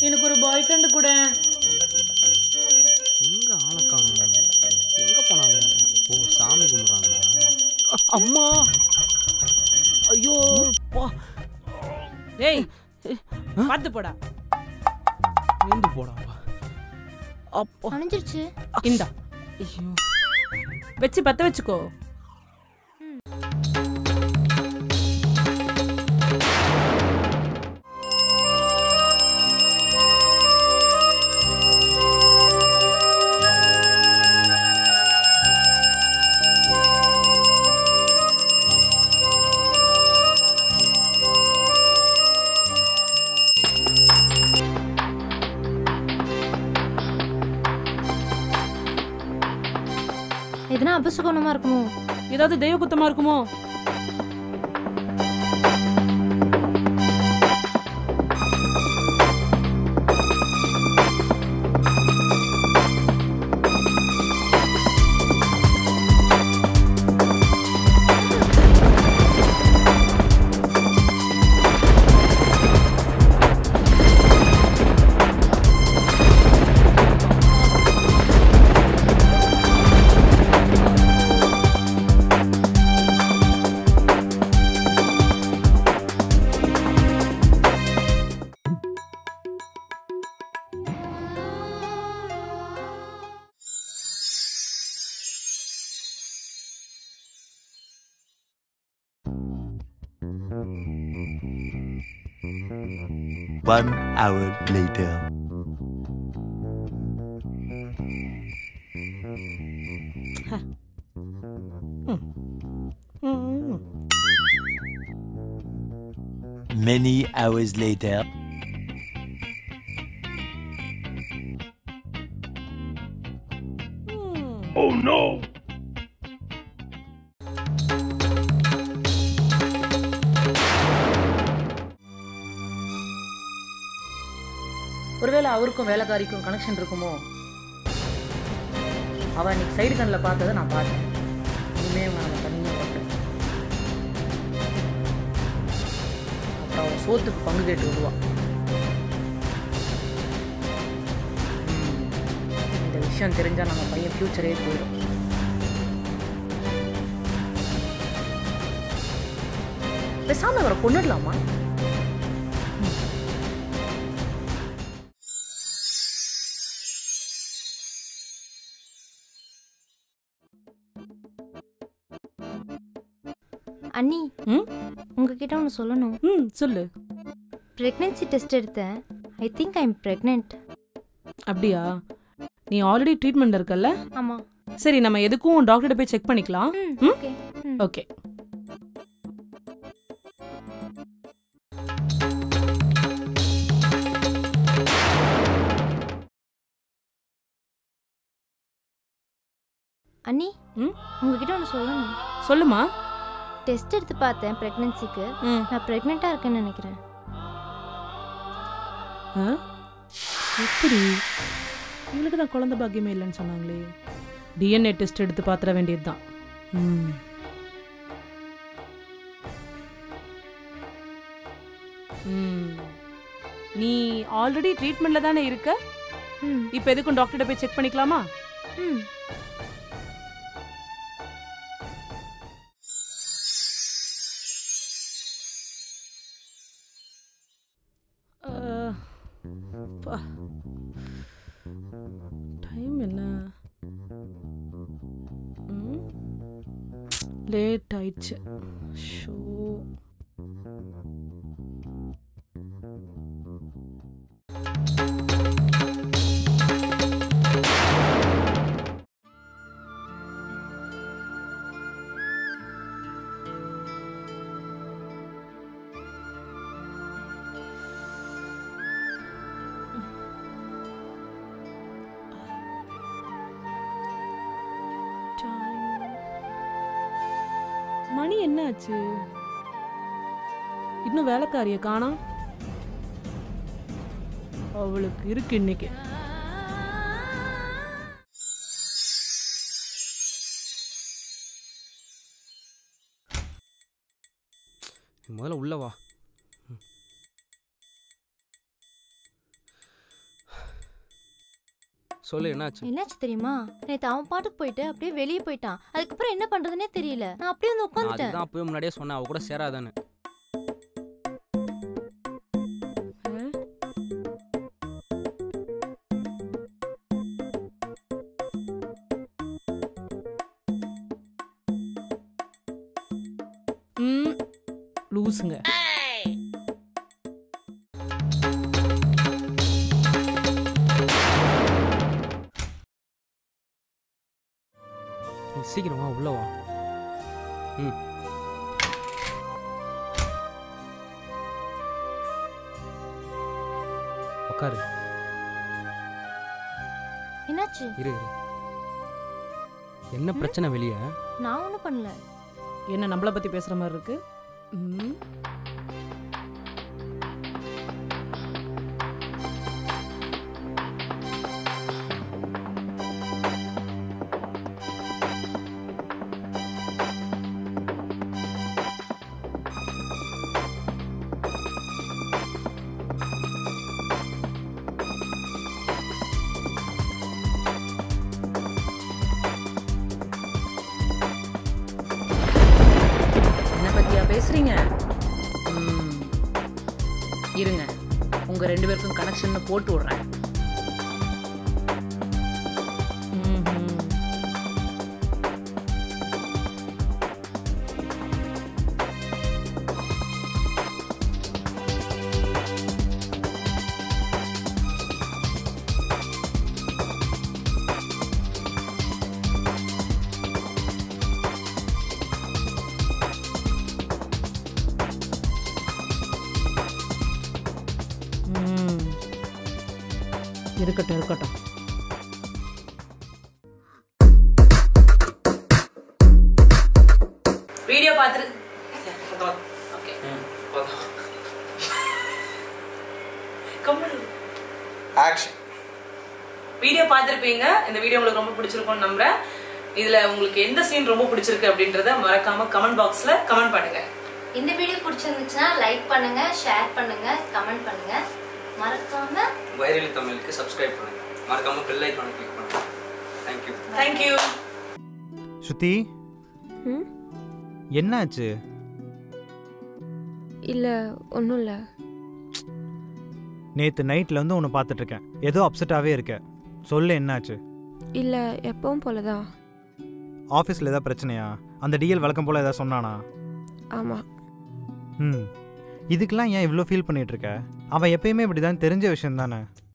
எனக்கு ஒரு boy friend கூட எங்க ஆளை காணோம் எங்க போனாங்க ஓ சாமி கும்பிட்றாங்களா அ- அம்மா ஐயோ பா டேய் பார்த்து போடா எழுந்து போடாப்பா அப்பா அணைஞ்சிருச்சு இந்தா ஐயோ வச்சு பத்த வச்சுக்கோ எதனா அபசகுணமா இருக்குமோ ஏதாவது தெய்வ குத்தமா இருக்குமோ One hour later. ம். Many hours later. ம். ஒருவேளை அவருக்கும் வேலைக்காரிக்கும் கனெக்ஷன் இருக்குமோ அவன் இன்னைக்கு சைடு கண்ணில் பார்த்ததை நான் பார்த்தேன் இனிமே அவன் நம்ம தனியாக பார்த்தேன் அப்புறம் அவன் சோத்துக்கு பங்கு கேட்டு வருவான் ம், இந்த விஷயம் தெரிஞ்சா நம்ம பையன் ஃப்யூச்சரே போயிடும் பேசாம அவரை கொண்டுடலாமா அண்ணி ம்? உங்ககிட்ட ஒன்று சொல்லணும் ம் சொல்லு ப்ரெக்னென்சி டெஸ்ட் எடுத்தேன் I think I am pregnant அப்படியா நீ ஆல்ரெடி ட்ரீட்மெண்ட் இருக்கல்ல ஆமாம் சரி நம்ம எதுக்கும் டாக்டர்கிட்ட போய் செக் பண்ணிக்கலாம் ம் ம்? ஓகே ம் ஓகே அண்ணி ம்? உங்ககிட்ட ஒன்று சொல்லணும் சொல்லுமா டெஸ்ட் எடுத்து பார்த்தேன் ப்ரெக்னென்சிக்கு ம் நான் ப்ரெக்னெண்ட்டாக இருக்கேன்னு நினைக்கிறேன் ஆ? எப்படி இவளுக்கு தான் குழந்தை பாக்கியமே இல்லைன்னு சொன்னாங்களே டிஎன்ஏ டெஸ்ட் எடுத்து பார்த்துட வேண்டியது தான் ம் ம். நீ ஆல்ரெடி ட்ரீட்மெண்ட்ல தானே இருக்க ம் இப்போ எதுக்கும் டாக்டர்கிட்ட போய் செக் பண்ணிக்கலாமா ம் டைம் என்ன லேட் ஆயிடுச்சு ஷோ மணி என்ன ஆச்சு இன்னும் வேலைக்காரிய காணோம் அவளுக்கு இருக்கு இன்னைக்கு முதல்ல உள்ள வா சொல்லு என்னாச்சு என்னாச்சு தெரியுமா நேத்து அவன் பாட்டுக்கு போயிட்டு அப்படியே வெளியே போயிட்டான் அதுக்கப்புறம் என்ன பண்றதுனே தெரியல நான் அப்படியே வந்து நான் உட்காந்துட்டேன் அதுதான் அப்பவே முன்னாடியே சொன்னேன் அவ கூட சேராதான்னு ம் லூசுங்க நீ சீக்கிரம் வா உள்ள வா ம் உட்காரு என்னாச்சு இரு இரு என்ன பிரச்சனை வெளியே நான் ஒன்றும் பண்ணல என்ன நம்மளை பற்றி பேசுகிற மாதிரி இருக்கு ம் என்ன பத்தியா பேசுறீங்க ம். இருங்க உங்க ரெண்டு பேருக்கும் கனெக்ஷன் போட்டு விடுறேன் ம்ஹும். ம். இருக்கட்டும் இருக்கட்டும் வீடியோ பார்த்துரு ஓகே கம்முனு ஆக்ஷன் வீடியோ பார்த்துருப்பீங்க இந்த வீடியோ உங்களுக்கு ரொம்ப பிடிச்சிருக்கும்னு நம்புறேன் இதுல உங்களுக்கு எந்த சீன் ரொம்ப பிடிச்சிருக்கு அப்படின்றத மறக்காம கமெண்ட் பாக்ஸ்ல கமெண்ட் பண்ணுங்க இந்த வீடியோ பிடிச்சிருந்துச்சுன்னா லைக் பண்ணுங்க ஷேர் பண்ணுங்க கமெண்ட் பண்ணுங்க மறக்காம வைரலி தமிழுக்கு சப்ஸ்கிரைப் பண்ணுங்க மறக்காம பெல் ஐக்கானை கிளிக் பண்ணுங்க தேங்க்யூ தேங்க்யூ ஸ்ருதி ம் என்னாச்சு இல்லை ஒன்றும் இல்லை நேத்து நைட்ல வந்து உன்னை பார்த்துட்டு இருக்கேன் ஏதோ அப்செட்டாவே இருக்க சொல்லு என்னாச்சு இல்லை எப்பவும் போல தான் ஆஃபீஸில் ஏதாவது பிரச்சனையா அந்த டிஎல் வழக்கம் போல ஏதாவது சொன்னானா ஆமாம் ம் இதுக்கெல்லாம் ஏன் இவ்வளோ ஃபீல் பண்ணிட்டு இருக்க அவன் எப்பயுமே இப்படி தான் தெரிஞ்ச விஷயம் தானே